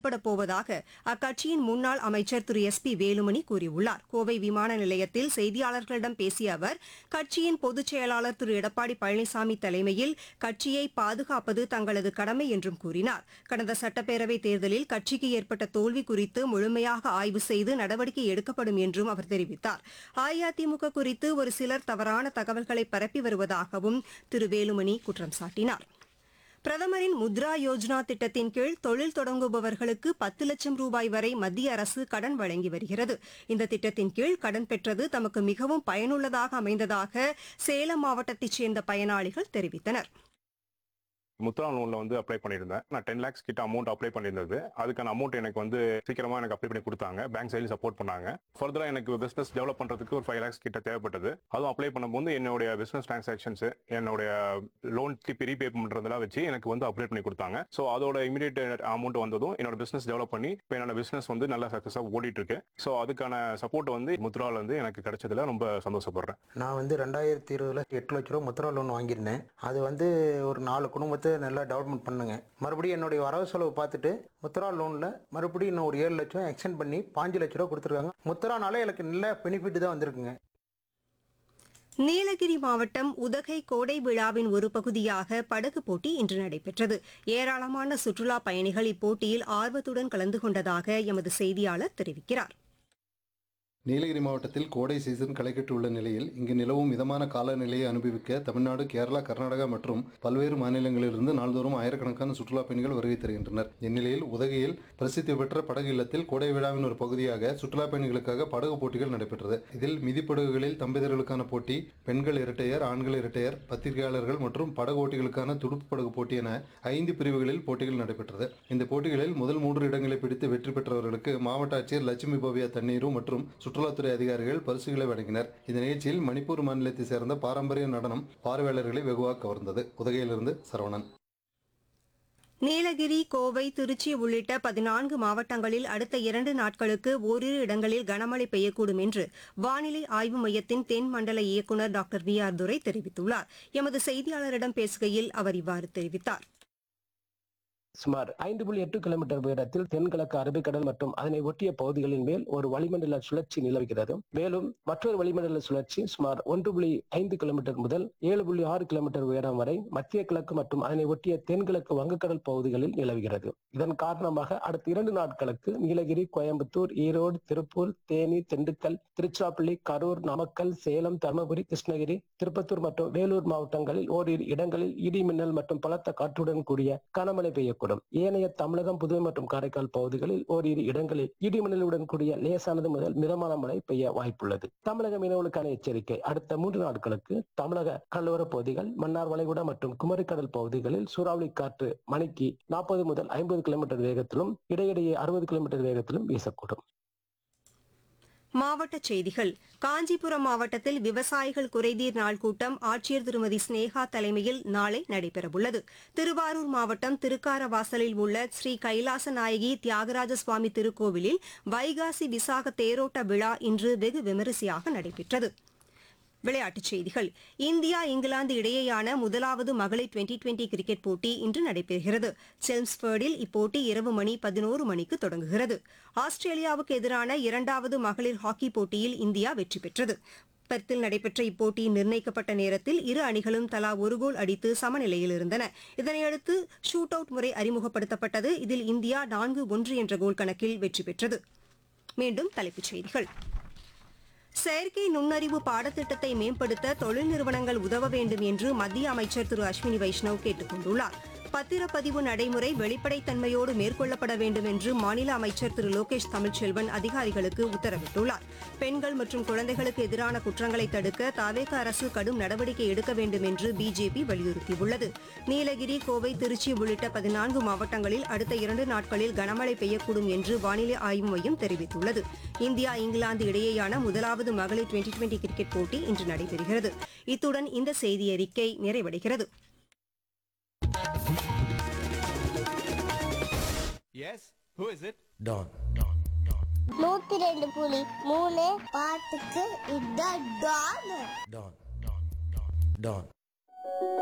செயல்படப் போவதாக அக்கட்சியின் முன்னாள் அமைச்சர் திரு எஸ் பி வேலுமணி கூறியுள்ளார் கோவை விமான நிலையத்தில் செய்தியாளர்களிடம் பேசிய அவர் கட்சியின் பொதுச் செயலாளர் திரு எடப்பாடி பழனிசாமி தலைமையில் கட்சியை பாதுகாப்பது தங்களது கடமை என்றும் கூறினார் கடந்த சட்டப்பேரவைத் தேர்தலில் கட்சிக்கு ஏற்பட்ட தோல்வி குறித்து முழுமையாக ஆய்வு செய்து நடவடிக்கை எடுக்கப்படும் என்றும் அவர் தெரிவித்தார் அஇஅதிமுக குறித்து ஒரு சிலர் தவறான தகவல்களை பரப்பி வருவதாகவும் திரு வேலுமணி குற்றம் சாட்டினார் பிரதமரின் முத்ரா யோஜனா திட்டத்தின் கீழ் தொழில் தொடங்குபவர்களுக்கு பத்து லட்சம் ரூபாய் வரை மத்திய அரசு கடன் வழங்கி வருகிறது இந்த திட்டத்தின் கீழ் கடன் பெற்றது தமக்கு மிகவும் பயனுள்ளதாக அமைந்ததாக சேலம் மாவட்டத்தைச் சேர்ந்த பயனாளிகள் தெரிவித்தனர் முத்ரா லோன்ல வந்து அப்ளை பண்ணியிருந்தேன் நான் டென் லேக்ஸ் கிட்ட அமௌண்ட் அப்ளை பண்ணியிருந்தது அதுக்கான அமௌண்ட் எனக்கு வந்து சீக்கிரமா எனக்கு அப்ளை பண்ணி கொடுத்தாங்க பேங்க் சைடில் சப்போர்ட் பண்ணாங்க ஃபர்தரா எனக்கு பிசினஸ் டெவலப் பண்றதுக்கு ஒரு ஃபைவ் லேக்ஸ் கிட்ட தேவைப்பட்டது அதுவும் அப்ளை பண்ணும்போது என்னுடைய பிசினஸ் டிரான்சாக்ஷன்ஸ் என்னுடைய லோன் திருப்பி ரீபே பண்றதெல்லாம் வச்சு எனக்கு வந்து அப்ளை பண்ணி கொடுத்தாங்க ஸோ அதோட இமீடியட் அமௌண்ட் வந்ததும் என்னோட பிசினஸ் டெவலப் பண்ணி இப்போ என்னோட பிசினஸ் வந்து நல்லா சக்ஸஸாக ஓடிட்டு இருக்கு ஸோ அதுக்கான சப்போர்ட் வந்து முத்ரால வந்து எனக்கு கிடைச்சதுல ரொம்ப சந்தோஷப்படுறேன் நான் வந்து ரெண்டாயிரத்தி இருபதுல எட்டு லட்ச ரூபா முத்ரா லோன் வாங்கியிருந்தேன் அது வந்து ஒரு நாலு குடும்பத்தை நல்லா டெவலப்மெண்ட் பண்ணுங்க மறுபடியும் என்னுடைய வரவு செலவு பார்த்துட்டு முத்ரா லோனில் மறுபடியும் இன்னும் ஒரு ஏழு லட்சம் எக்ஸ்டெண்ட் பண்ணி பாஞ்சு லட்ச ரூபா கொடுத்துருக்காங்க முத்ரானால எனக்கு நல்ல பெனிஃபிட் தான் வந்திருக்குங்க நீலகிரி மாவட்டம் உதகை கோடை விழாவின் ஒரு பகுதியாக படகு போட்டி இன்று நடைபெற்றது ஏராளமான சுற்றுலா பயணிகள் இப்போட்டியில் ஆர்வத்துடன் கலந்து கொண்டதாக எமது செய்தியாளர் தெரிவிக்கிறார் நீலகிரி மாவட்டத்தில் கோடை சீசன் களைகட்டுள்ள நிலையில் இங்கு நிலவும் மிதமான காலநிலையை அனுபவிக்க தமிழ்நாடு கேரளா கர்நாடகா மற்றும் பல்வேறு மாநிலங்களிலிருந்து நாள்தோறும் ஆயிரக்கணக்கான சுற்றுலா பயணிகள் வருகை தருகின்றனர் இந்நிலையில் உதகையில் பிரசித்தி பெற்ற படகு இல்லத்தில் கோடை விழாவின் ஒரு பகுதியாக சுற்றுலா பயணிகளுக்காக படகு போட்டிகள் நடைபெற்றது இதில் மிதிப்படகுகளில் தம்பதியர்களுக்கான போட்டி பெண்கள் இரட்டையர் ஆண்கள் இரட்டையர் பத்திரிகையாளர்கள் மற்றும் படகு ஓட்டிகளுக்கான துடுப்பு படகு போட்டி என ஐந்து பிரிவுகளில் போட்டிகள் நடைபெற்றது இந்த போட்டிகளில் முதல் மூன்று இடங்களை பிடித்து வெற்றி பெற்றவர்களுக்கு மாவட்ட ஆட்சியர் லட்சுமி பவ்யா தண்ணீரும் மற்றும் சுற்றுலாத்துறை அதிகாரிகள் பரிசுகளை வழங்கினர் இந்த நிகழ்ச்சியில் மணிப்பூர் மாநிலத்தை சேர்ந்த பாரம்பரிய நடனம் பார்வையாளர்களை வெகுவாக கவர்ந்தது உதகையிலிருந்து சரவணன் நீலகிரி கோவை திருச்சி உள்ளிட்ட பதினான்கு மாவட்டங்களில் அடுத்த இரண்டு நாட்களுக்கு ஓரிரு இடங்களில் கனமழை பெய்யக்கூடும் என்று வானிலை ஆய்வு மையத்தின் தென் மண்டல இயக்குநர் டாக்டர் வி ஆர் துரை தெரிவித்துள்ளார் எமது செய்தியாளரிடம் பேசுகையில் அவர் இவ்வாறு தெரிவித்தார் சுமார் ஐந்து புள்ளி எட்டு கிலோமீட்டர் உயரத்தில் தென்கிழக்கு அரபிக்கடல் மற்றும் அதனை ஒட்டிய பகுதிகளின் மேல் ஒரு வளிமண்டல சுழற்சி நிலவுகிறது மேலும் மற்றொரு வளிமண்டல சுழற்சி சுமார் ஒன்று புள்ளி ஐந்து கிலோமீட்டர் முதல் ஏழு புள்ளி ஆறு கிலோமீட்டர் உயரம் வரை மத்திய கிழக்கு மற்றும் அதனை ஒட்டிய தென்கிழக்கு வங்கக்கடல் பகுதிகளில் நிலவுகிறது இதன் காரணமாக அடுத்த இரண்டு நாட்களுக்கு நீலகிரி கோயம்புத்தூர் ஈரோடு திருப்பூர் தேனி திண்டுக்கல் திருச்சிராப்பள்ளி கரூர் நாமக்கல் சேலம் தருமபுரி கிருஷ்ணகிரி திருப்பத்தூர் மற்றும் வேலூர் மாவட்டங்களில் ஓரிரு இடங்களில் இடி மின்னல் மற்றும் பலத்த காற்றுடன் கூடிய கனமழை பெய்யக்கூடும் ஏனைய தமிழகம் புதுவை மற்றும் காரைக்கால் பகுதிகளில் ஓரிரு இடங்களில் இடி மின்னலுடன் கூடிய லேசானது முதல் மிதமான மழை பெய்ய வாய்ப்புள்ளது தமிழக மீனவர்களுக்கான எச்சரிக்கை அடுத்த மூன்று நாட்களுக்கு தமிழக கடலோர பகுதிகள் மன்னார் வளைகுடா மற்றும் குமரிக்கடல் பகுதிகளில் சூறாவளி காற்று மணிக்கு நாற்பது முதல் ஐம்பது கிலோமீட்டர் வேகத்திலும் இடையிடையே அறுபது கிலோமீட்டர் வேகத்திலும் வீசக்கூடும் மாவட்டச் செய்திகள் காஞ்சிபுரம் மாவட்டத்தில் விவசாயிகள் குறைதீர் நாள் கூட்டம் ஆட்சியர் திருமதி ஸ்னேகா தலைமையில் நாளை நடைபெறவுள்ளது திருவாரூர் மாவட்டம் திருக்காரவாசலில் உள்ள ஸ்ரீ கைலாச நாயகி தியாகராஜ சுவாமி திருக்கோவிலில் வைகாசி விசாக தேரோட்ட விழா இன்று வெகு விமரிசையாக நடைபெற்றது விளையாட்டுச் செய்திகள் இந்தியா இங்கிலாந்து இடையேயான முதலாவது மகளிர் டுவெண்டி டுவெண்டி கிரிக்கெட் போட்டி இன்று நடைபெறுகிறது செல்ம்ஸ்பர்டில் இப்போட்டி இரவு மணி பதினோரு மணிக்கு தொடங்குகிறது ஆஸ்திரேலியாவுக்கு எதிரான இரண்டாவது மகளிர் ஹாக்கி போட்டியில் இந்தியா வெற்றி பெற்றது பெர்த்தில் நடைபெற்ற இப்போட்டியின் நிர்ணயிக்கப்பட்ட நேரத்தில் இரு அணிகளும் தலா ஒரு கோல் அடித்து சமநிலையில் இருந்தன இதனையடுத்து ஷூட் அவுட் முறை அறிமுகப்படுத்தப்பட்டது இதில் இந்தியா நான்கு ஒன்று என்ற கோல் கணக்கில் வெற்றி பெற்றது மீண்டும் தலைப்புச் செய்திகள் செயற்கை நுண்ணறிவு பாடத்திட்டத்தை மேம்படுத்த தொழில் நிறுவனங்கள் உதவ வேண்டும் என்று மத்திய அமைச்சர் திரு அஸ்வினி வைஷ்ணவ் கேட்டுக் கொண்டுள்ளார் பத்திரப்பதிவு நடைமுறை வெளிப்படைத்தன்மையோடு மேற்கொள்ளப்பட வேண்டும் என்று மாநில அமைச்சர் திரு லோகேஷ் தமிழ்ச்செல்வன் அதிகாரிகளுக்கு உத்தரவிட்டுள்ளார் பெண்கள் மற்றும் குழந்தைகளுக்கு எதிரான குற்றங்களை தடுக்க தாவேக அரசு கடும் நடவடிக்கை எடுக்க வேண்டும் என்று பிஜேபி வலியுறுத்தியுள்ளது நீலகிரி கோவை திருச்சி உள்ளிட்ட பதினான்கு மாவட்டங்களில் அடுத்த இரண்டு நாட்களில் கனமழை பெய்யக்கூடும் என்று வானிலை ஆய்வு மையம் தெரிவித்துள்ளது இந்தியா இங்கிலாந்து இடையேயான முதலாவது மகளிர் டுவெண்டி டுவெண்டி கிரிக்கெட் போட்டி இன்று நடைபெறுகிறது இத்துடன் இந்த செய்தியறிக்கை நிறைவடைகிறது Yes? Who is it? டான் நூத்தி ரெண்டு புலி மூணு பாட்டுக்கு இதான் டான் டான் டான்